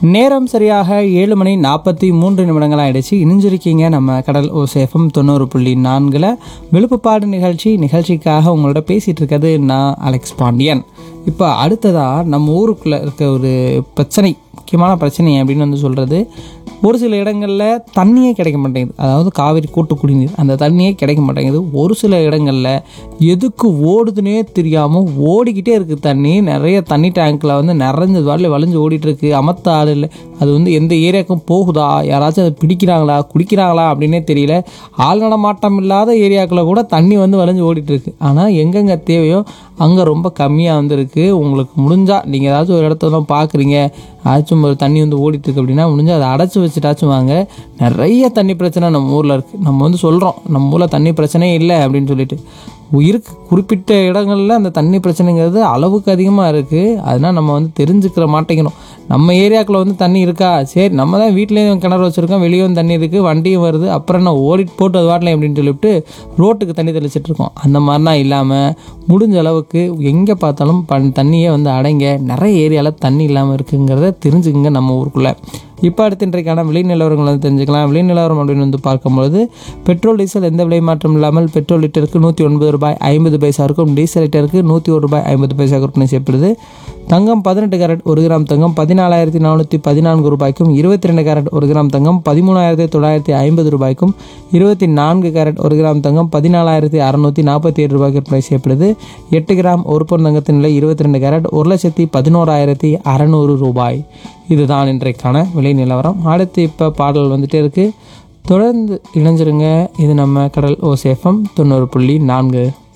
நேரம் சரியாக ஏழு மணி நாற்பத்தி மூன்று நிமிடங்கள் ஆயிடுச்சு இணைஞ்சிருக்கீங்க நம்ம கடல் ஓசேஃபம் தொண்ணூறு புள்ளி நான்கில் விழுப்புப்பாடு நிகழ்ச்சி நிகழ்ச்சிக்காக உங்களோட பேசிகிட்டு இருக்கிறது நான் அலெக்ஸ் பாண்டியன் இப்போ அடுத்ததாக நம்ம ஊருக்குள்ளே இருக்க ஒரு பிரச்சனை முக்கியமான பிரச்சனை அப்படின்னு வந்து சொல்கிறது ஒரு சில இடங்களில் தண்ணியே கிடைக்க மாட்டேங்குது அதாவது காவிரி கூட்டு குடிநீர் அந்த தண்ணியே கிடைக்க மாட்டேங்குது ஒரு சில இடங்களில் எதுக்கு ஓடுதுன்னே தெரியாமல் ஓடிக்கிட்டே இருக்குது தண்ணி நிறைய தண்ணி டேங்க்கில் வந்து நிறைஞ்சது வாட்டில் வளைஞ்சு ஓடிட்டு இருக்கு அமர்த்த ஆள் இல்லை அது வந்து எந்த ஏரியாவுக்கும் போகுதா யாராச்சும் அதை பிடிக்கிறாங்களா குடிக்கிறாங்களா அப்படின்னே தெரியல ஆள் நடமாட்டம் இல்லாத ஏரியாக்களில் கூட தண்ணி வந்து வளைஞ்சு ஓடிட்டு இருக்கு ஆனால் எங்கெங்கே தேவையோ அங்கே ரொம்ப கம்மியாக வந்துருக்கு உங்களுக்கு முடிஞ்சால் நீங்கள் ஏதாச்சும் ஒரு இடத்துல தான் பார்க்குறீங்க ஏதாச்சும் ஒரு தண்ணி வந்து ஓடிட்டு இருக்கு அப்படின்னா முடிஞ்சால் அதை அடைச்சி வச்சுட்டாச்சும் வாங்க நிறைய தண்ணி பிரச்சனை நம்ம ஊரில் இருக்குது நம்ம வந்து சொல்கிறோம் நம்ம ஊரில் தண்ணி பிரச்சனையே இல்லை அப்படின்னு சொல்லிட்டு இருக்கு குறிப்பிட்ட இடங்களில் அந்த தண்ணி பிரச்சனைங்கிறது அளவுக்கு அதிகமாக இருக்குது அதனால் நம்ம வந்து தெரிஞ்சுக்கிற மாட்டேங்கிறோம் நம்ம ஏரியாக்குள்ள வந்து தண்ணி இருக்கா சரி நம்ம தான் வீட்லேயும் கிணறு வச்சுருக்கோம் வெளியும் தண்ணி இருக்குது வண்டியும் வருது அப்புறம் என்ன ஓடிட்டு போட்டு அது வாட்டலாம் அப்படின்னு சொல்லிவிட்டு ரோட்டுக்கு தண்ணி தெளிச்சிட்டு இருக்கோம் அந்த மாதிரிலாம் இல்லாமல் முடிஞ்ச அளவுக்கு எங்கே பார்த்தாலும் ப தண்ணியே வந்து அடைங்க நிறைய ஏரியாவில் தண்ணி இல்லாமல் இருக்குங்கிறத தெரிஞ்சுக்குங்க நம்ம ஊருக்குள்ளே இப்போ அடுத்த இன்றைக்கான விலை நிலவரங்கள் வந்து தெரிஞ்சுக்கலாம் விலை நிலவரம் அப்படின்னு வந்து பார்க்கும்பொழுது பெட்ரோல் டீசல் எந்த விலை மாற்றம் இல்லாமல் பெட்ரோல் லிட்டருக்கு நூற்றி ஒன்பது ரூபாய் ஐம்பது பைசா இருக்கும் டீசல் லிட்டருக்கு நூற்றி ஒரு ரூபாய் ஐம்பது பைசா விற்பனை செய்யப்படுது தங்கம் பதினெட்டு கேரட் ஒரு கிராம் தங்கம் பதினாலாயிரத்தி நானூற்றி பதினான்கு ரூபாய்க்கும் இருபத்தி ரெண்டு கேரட் ஒரு கிராம் தங்கம் பதிமூணாயிரத்தி தொள்ளாயிரத்தி ஐம்பது ரூபாய்க்கும் இருபத்தி நான்கு கேரட் ஒரு கிராம் தங்கம் பதினாலாயிரத்தி அறநூற்றி நாற்பத்தி ஏழு ரூபாய்க்கு விற்பனை செய்யப்படுது எட்டு கிராம் ஒரு பொன் தங்கத்தின் விலை இருபத்தி ரெண்டு கேரட் ஒரு லட்சத்தி பதினோராயிரத்தி அறநூறு ரூபாய் இதுதான் இன்றைக்கான விலை நிலவரம் அடுத்து இப்போ பாடல் வந்துட்டே இருக்குது தொடர்ந்து இணைஞ்சிருங்க இது நம்ம கடல் ஓசேஃபம் தொண்ணூறு புள்ளி நான்கு